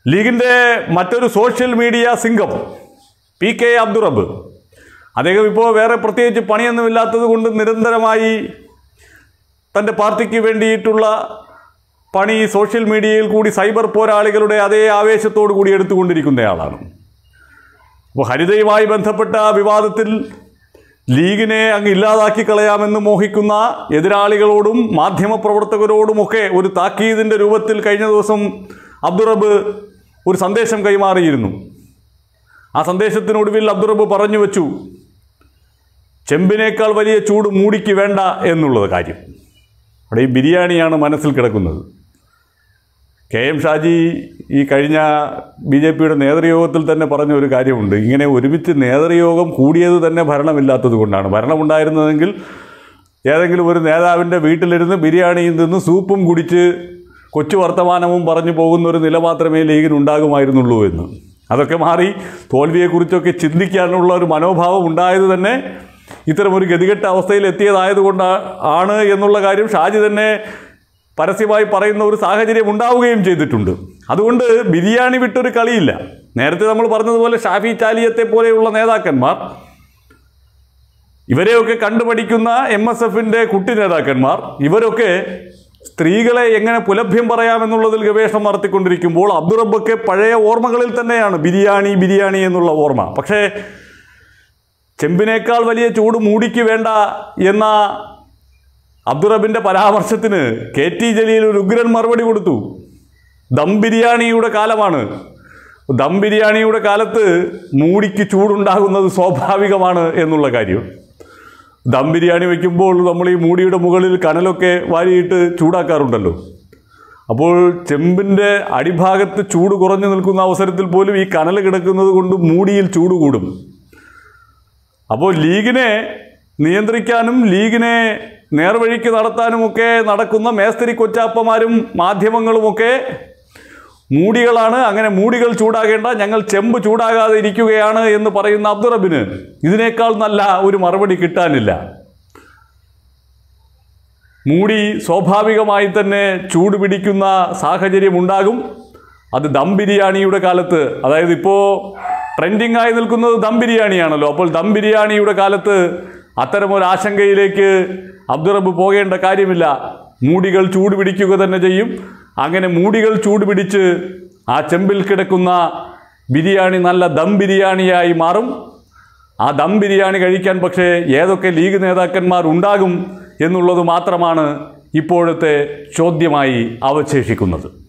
ലീഗിൻ്റെ മറ്റൊരു social media Singham P K Abdurabb അദ്ദേഹം ഇപ്പോൾ വേറെ പ്രത്യേകിച്ച് പണിയൊന്നുമില്ലാത്തത് കൊണ്ട് നിരന്തരമായി തൻ്റെ പാർട്ടിക്ക് വേണ്ടിയിട്ടുള്ള പണി സോഷ്യൽ മീഡിയയിൽ കൂടി സൈബർ പോരാളികളുടെ അതേ ആവേശത്തോടു കൂടി എടുത്തുകൊണ്ടിരിക്കുന്നയാളാണ് അപ്പോൾ ഹരിതയുമായി ബന്ധപ്പെട്ട വിവാദത്തിൽ ലീഗിനെ അങ്ങ് ഇല്ലാതാക്കി കളയാമെന്ന് മോഹിക്കുന്ന എതിരാളികളോടും മാധ്യമപ്രവർത്തകരോടുമൊക്കെ ഒരു താക്കീതിൻ്റെ രൂപത്തിൽ കഴിഞ്ഞ ദിവസം അബ്ദുറബ് ഒരു സന്ദേശം കൈമാറിയിരുന്നു ആ സന്ദേശത്തിനൊടുവിൽ അബ്ദുറബ് പറഞ്ഞു വെച്ചു ചെമ്പിനേക്കാൾ വലിയ ചൂട് മൂടിക്ക് വേണ്ട എന്നുള്ളത് കാര്യം അവിടെ ഈ ബിരിയാണിയാണ് മനസ്സിൽ കിടക്കുന്നത് കെ എം ഷാജി ഈ കഴിഞ്ഞ ബി ജെ പിയുടെ നേതൃയോഗത്തിൽ തന്നെ പറഞ്ഞ ഒരു കാര്യമുണ്ട് ഇങ്ങനെ ഒരുമിച്ച് നേതൃയോഗം കൂടിയത് തന്നെ ഭരണമില്ലാത്തത് കൊണ്ടാണ് ഭരണമുണ്ടായിരുന്നതെങ്കിൽ ഏതെങ്കിലും ഒരു നേതാവിൻ്റെ വീട്ടിലിരുന്ന് ബിരിയാണിയിൽ നിന്ന് സൂപ്പും കുടിച്ച് കൊച്ചു വർത്തമാനവും പറഞ്ഞു പോകുന്ന ഒരു നില മാത്രമേ ലീഗിനുണ്ടാകുമായിരുന്നുള്ളൂ എന്ന് അതൊക്കെ മാറി തോൽവിയെക്കുറിച്ചൊക്കെ ചിന്തിക്കാനുള്ള ഒരു മനോഭാവം ഉണ്ടായത് തന്നെ ഇത്തരമൊരു ഗതികെട്ട അവസ്ഥയിൽ എത്തിയതായതുകൊണ്ട് ആണ് എന്നുള്ള കാര്യം ഷാജി തന്നെ പരസ്യമായി പറയുന്ന ഒരു സാഹചര്യം ഉണ്ടാവുകയും ചെയ്തിട്ടുണ്ട് അതുകൊണ്ട് ബിരിയാണി വിട്ടൊരു കളിയില്ല നേരത്തെ നമ്മൾ പറഞ്ഞതുപോലെ ഷാഫി ചാലിയത്തെ പോലെയുള്ള നേതാക്കന്മാർ ഇവരെയൊക്കെ കണ്ടുപഠിക്കുന്ന എം എസ് എഫിൻ്റെ കുട്ടി നേതാക്കന്മാർ ഇവരൊക്കെ സ്ത്രീകളെ എങ്ങനെ പുലഭ്യം പറയാമെന്നുള്ളതിൽ ഗവേഷണം നടത്തിക്കൊണ്ടിരിക്കുമ്പോൾ അബ്ദുറബൊക്കെ പഴയ ഓർമ്മകളിൽ തന്നെയാണ് ബിരിയാണി ബിരിയാണി എന്നുള്ള ഓർമ്മ പക്ഷേ ചെമ്പിനേക്കാൾ വലിയ ചൂട് മൂടിക്ക് വേണ്ട എന്ന അബ്ദുറബിൻ്റെ പരാമർശത്തിന് കെ ടി ജലീൽ ഒരു ഉഗ്രൻ മറുപടി കൊടുത്തു ദം ബിരിയാണിയുടെ കാലമാണ് ദം ബിരിയാണിയുടെ കാലത്ത് മൂടിക്ക് ചൂടുണ്ടാകുന്നത് സ്വാഭാവികമാണ് എന്നുള്ള കാര്യം ദം ബിരിയാണി വയ്ക്കുമ്പോൾ നമ്മൾ ഈ മൂടിയുടെ മുകളിൽ കനലൊക്കെ വാരിയിട്ട് ചൂടാക്കാറുണ്ടല്ലോ അപ്പോൾ ചെമ്പിൻ്റെ അടിഭാഗത്ത് ചൂട് കുറഞ്ഞു നിൽക്കുന്ന അവസരത്തിൽ പോലും ഈ കനൽ കിടക്കുന്നത് കൊണ്ട് മൂടിയിൽ ചൂട് കൂടും അപ്പോൾ ലീഗിനെ നിയന്ത്രിക്കാനും ലീഗിനെ നേർവഴിക്ക് നടത്താനുമൊക്കെ നടക്കുന്ന മേസ്തിരി കൊച്ചാപ്പമാരും മാധ്യമങ്ങളുമൊക്കെ മൂടികളാണ് അങ്ങനെ മൂടികൾ ചൂടാകേണ്ട ഞങ്ങൾ ചെമ്പ് ചൂടാകാതെ ഇരിക്കുകയാണ് എന്ന് പറയുന്ന അബ്ദുറബിന് ഇതിനേക്കാൾ നല്ല ഒരു മറുപടി കിട്ടാനില്ല മൂടി സ്വാഭാവികമായി തന്നെ ചൂട് പിടിക്കുന്ന സാഹചര്യം ഉണ്ടാകും അത് ദം ബിരിയാണിയുടെ കാലത്ത് അതായത് ഇപ്പോൾ ട്രെൻഡിങ് ആയി നിൽക്കുന്നത് ദം ബിരിയാണിയാണല്ലോ അപ്പോൾ ദം ബിരിയാണിയുടെ കാലത്ത് അത്തരമൊരു ആശങ്കയിലേക്ക് അബ്ദുറബ് പോകേണ്ട കാര്യമില്ല മൂടികൾ ചൂട് പിടിക്കുക തന്നെ ചെയ്യും അങ്ങനെ മൂടികൾ ചൂട് പിടിച്ച് ആ ചെമ്പിൽ കിടക്കുന്ന ബിരിയാണി നല്ല ദം ബിരിയാണിയായി മാറും ആ ദം ബിരിയാണി കഴിക്കാൻ പക്ഷേ ഏതൊക്കെ ലീഗ് നേതാക്കന്മാർ ഉണ്ടാകും എന്നുള്ളത് മാത്രമാണ് ഇപ്പോഴത്തെ ചോദ്യമായി അവശേഷിക്കുന്നത്